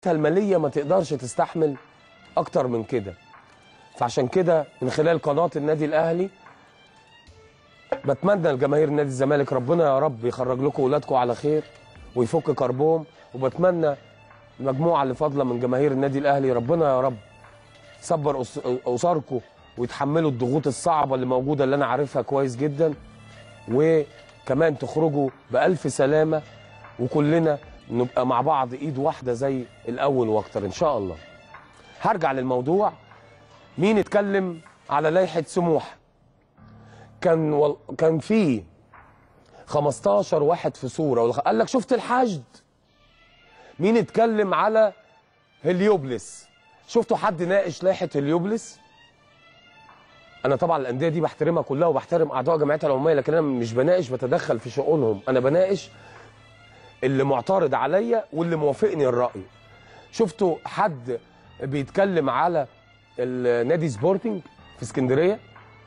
امكانياتها الماليه ما تقدرش تستحمل اكتر من كده فعشان كده من خلال قناه النادي الاهلي بتمنى لجماهير نادي الزمالك ربنا يا رب يخرج لكم اولادكم على خير ويفك كربهم وبتمنى المجموعه اللي فاضله من جماهير النادي الاهلي ربنا يا رب صبر أس- اسركم ويتحملوا الضغوط الصعبه اللي موجوده اللي انا عارفها كويس جدا وكمان تخرجوا بالف سلامه وكلنا نبقى مع بعض ايد واحده زي الاول واكتر ان شاء الله هرجع للموضوع مين اتكلم على لائحه سموحه كان وال... كان في 15 واحد في صوره ولا- قال لك شفت الحشد مين اتكلم على هليوبلس شفتوا حد ناقش لائحه هليوبلس انا طبعا الانديه دي بحترمها كلها وبحترم اعضاء جمعيتها العموميه لكن انا مش بناقش بتدخل في شؤونهم انا بناقش اللي معترض عليا واللي موافقني الراي شفتوا حد بيتكلم على النادي سبورتنج في اسكندريه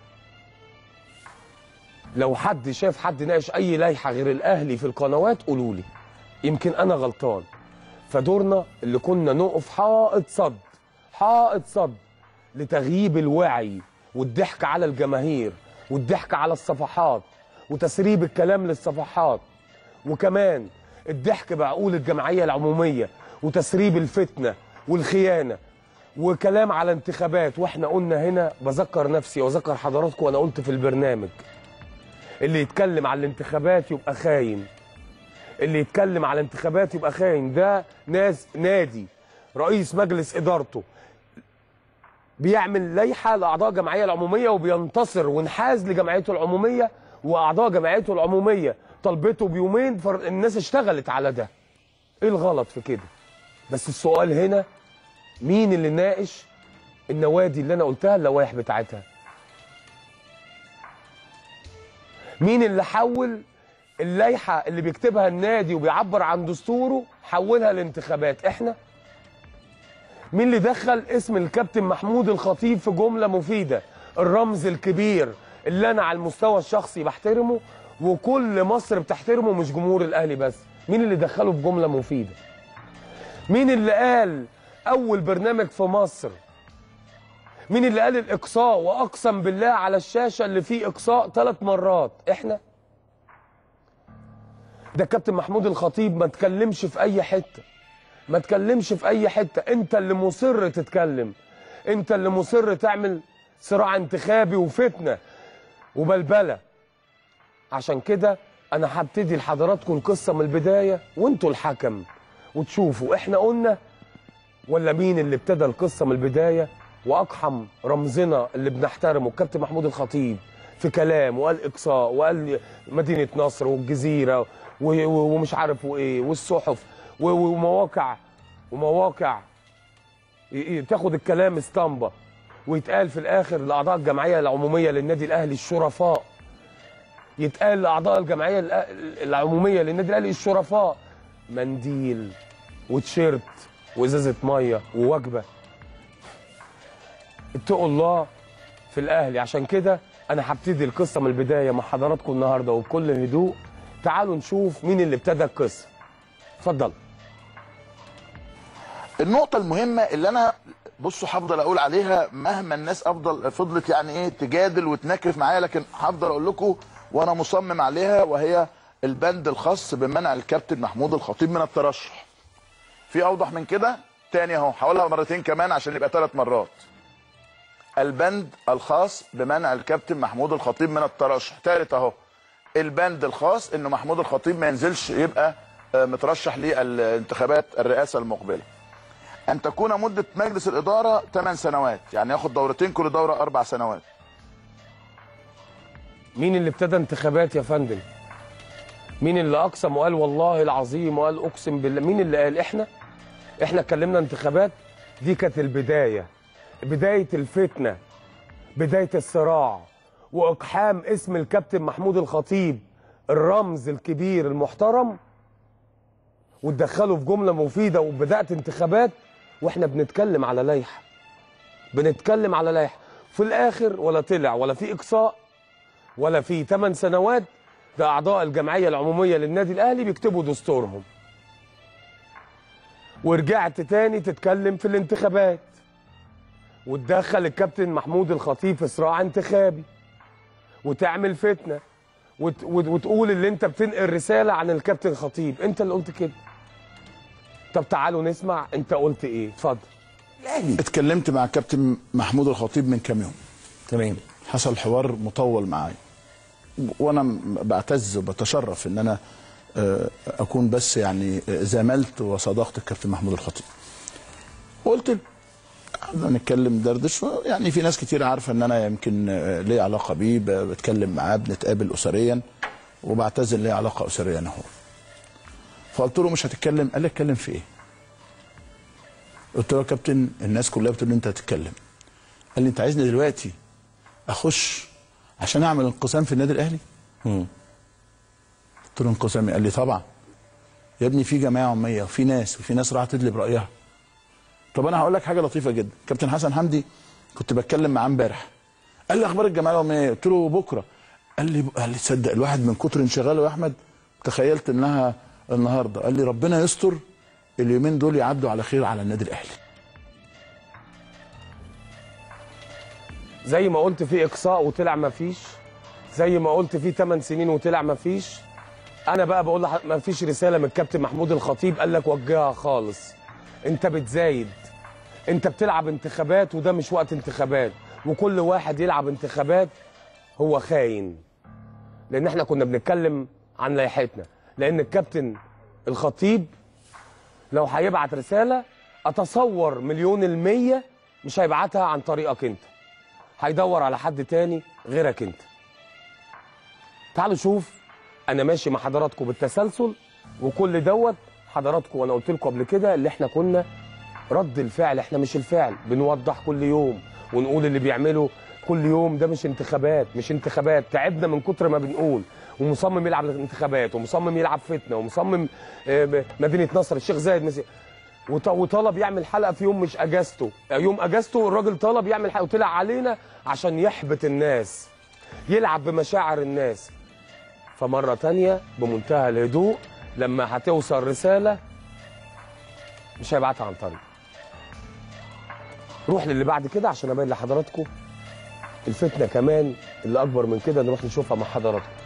لو حد شاف حد ناقش اي لائحه غير الاهلي في القنوات قولوا لي يمكن انا غلطان فدورنا اللي كنا نقف حائط صد حائط صد لتغييب الوعي والضحك على الجماهير والضحك على الصفحات وتسريب الكلام للصفحات وكمان الضحك بعقول الجمعيه العموميه وتسريب الفتنه والخيانه وكلام على انتخابات واحنا قلنا هنا بذكر نفسي واذكر حضراتكم وانا قلت في البرنامج اللي يتكلم على الانتخابات يبقى خاين اللي يتكلم على الانتخابات يبقى خاين ده ناس نادي رئيس مجلس ادارته بيعمل لائحه لاعضاء الجمعيه العموميه وبينتصر وانحاز لجمعيته العموميه واعضاء جمعيته العموميه طلبته بيومين فالناس اشتغلت على ده ايه الغلط في كده بس السؤال هنا مين اللي ناقش النوادي اللي انا قلتها اللوائح بتاعتها مين اللي حول اللائحه اللي بيكتبها النادي وبيعبر عن دستوره حولها لانتخابات احنا مين اللي دخل اسم الكابتن محمود الخطيب في جمله مفيده الرمز الكبير اللي انا على المستوى الشخصي بحترمه وكل مصر بتحترمه مش جمهور الاهلي بس مين اللي دخله في جمله مفيده مين اللي قال اول برنامج في مصر مين اللي قال الاقصاء واقسم بالله على الشاشه اللي فيه اقصاء ثلاث مرات احنا ده كابتن محمود الخطيب ما تكلمش في اي حته ما تكلمش في اي حته انت اللي مصر تتكلم انت اللي مصر تعمل صراع انتخابي وفتنه وبلبله عشان كده انا هبتدي لحضراتكم القصه من البدايه وانتوا الحكم وتشوفوا احنا قلنا ولا مين اللي ابتدى القصه من البدايه واقحم رمزنا اللي بنحترمه الكابتن محمود الخطيب في كلام وقال اقصاء وقال مدينه نصر والجزيره و- و- ومش عارف وايه والصحف و- ومواقع ومواقع ي- ي- تاخد الكلام اسطمبه ويتقال في الاخر لاعضاء الجمعيه العموميه للنادي الاهلي الشرفاء يتقال لاعضاء الجمعيه الأ- العموميه للنادي الاهلي الشرفاء منديل وتيشيرت وازازه ميه ووجبه اتقوا الله في الاهلي عشان كده انا هبتدي القصه من البدايه مع حضراتكم النهارده وبكل هدوء تعالوا نشوف مين اللي ابتدى القصه اتفضل النقطة المهمة اللي أنا بصوا هفضل أقول عليها مهما الناس أفضل فضلت يعني إيه تجادل وتنكف معايا لكن هفضل أقول لكم وأنا مصمم عليها وهي البند الخاص بمنع الكابتن محمود الخطيب من الترشح. في أوضح من كده؟ تاني أهو هقولها مرتين كمان عشان يبقى ثلاث مرات. البند الخاص بمنع الكابتن محمود الخطيب من الترشح، تالت أهو. البند الخاص إنه محمود الخطيب ما ينزلش يبقى آه، مترشح للانتخابات الرئاسة المقبلة. ان تكون مده مجلس الاداره 8 سنوات يعني ياخد دورتين كل دوره اربع سنوات مين اللي ابتدى انتخابات يا فندم مين اللي اقسم وقال والله العظيم وقال اقسم بالله مين اللي قال احنا احنا اتكلمنا انتخابات دي كانت البدايه بدايه الفتنه بدايه الصراع واقحام اسم الكابتن محمود الخطيب الرمز الكبير المحترم وتدخله في جمله مفيده وبدات انتخابات واحنا بنتكلم على لائحه بنتكلم على لائحه في الاخر ولا طلع ولا في اقصاء ولا في 8 سنوات ده اعضاء الجمعيه العموميه للنادي الاهلي بيكتبوا دستورهم ورجعت تاني تتكلم في الانتخابات وتدخل الكابتن محمود الخطيب في صراع انتخابي وتعمل فتنه وت... وت... وتقول اللي انت بتنقل رساله عن الكابتن خطيب انت اللي قلت كده طب تعالوا نسمع انت قلت ايه اتفضل اتكلمت مع الكابتن محمود الخطيب من كام يوم تمام حصل حوار مطول معايا وانا م- بعتز وبتشرف ان انا آه، اكون بس يعني آه، زملت وصداقه الكابتن محمود الخطيب وقلت له قعدنا نتكلم دردش يعني في ناس كتير عارفه ان انا يمكن آه، ليا علاقه بيه ب- بتكلم معاه بنتقابل اسريا وبعتزل ليا علاقه اسريه انا هو فقلت له مش هتتكلم قال لي اتكلم في ايه قلت له يا كابتن الناس كلها بتقول لي انت هتتكلم قال لي انت عايزني دلوقتي اخش عشان اعمل انقسام في النادي الاهلي مم. قلت له انقسام إيه؟ قال لي طبعا يا ابني في جماعه عميه وفي ناس وفي ناس راحت تدلي برايها طب انا هقول لك حاجه لطيفه جدا كابتن حسن حمدي كنت بتكلم معاه امبارح قال لي اخبار الجماعه العميه قلت له بكره قال لي قال لي تصدق الواحد من كتر انشغاله يا احمد تخيلت انها النهارده قال لي ربنا يستر اليومين دول يعدوا على خير على النادي الاهلي زي ما قلت في اقصاء وطلع ما فيش زي ما قلت في 8 سنين وطلع ما فيش انا بقى بقول لح- ما فيش رساله من الكابتن محمود الخطيب قال لك وجهها خالص انت بتزايد انت بتلعب انتخابات وده مش وقت انتخابات وكل واحد يلعب انتخابات هو خاين لان احنا كنا بنتكلم عن لائحتنا لان الكابتن الخطيب لو هيبعت رساله اتصور مليون المية مش هيبعتها عن طريقك انت هيدور على حد تاني غيرك انت تعالوا شوف انا ماشي مع حضراتكم بالتسلسل وكل دوت حضراتكم وانا قلت لكم قبل كده اللي احنا كنا رد الفعل احنا مش الفعل بنوضح كل يوم ونقول اللي بيعمله كل يوم ده مش انتخابات مش انتخابات تعبنا من كتر ما بنقول ومصمم يلعب انتخابات ومصمم يلعب فتنه ومصمم آه، مدينه نصر الشيخ زايد مس- وط- وطلب يعمل حلقه في يوم مش اجازته يوم اجازته الراجل طلب يعمل حلقه وطلع علينا عشان يحبط الناس يلعب بمشاعر الناس فمره تانية بمنتهى الهدوء لما هتوصل رساله مش هيبعتها عن طريق روح للي بعد كده عشان ابين لحضراتكم الفتنه كمان اللي اكبر من كده نروح نشوفها مع حضراتكم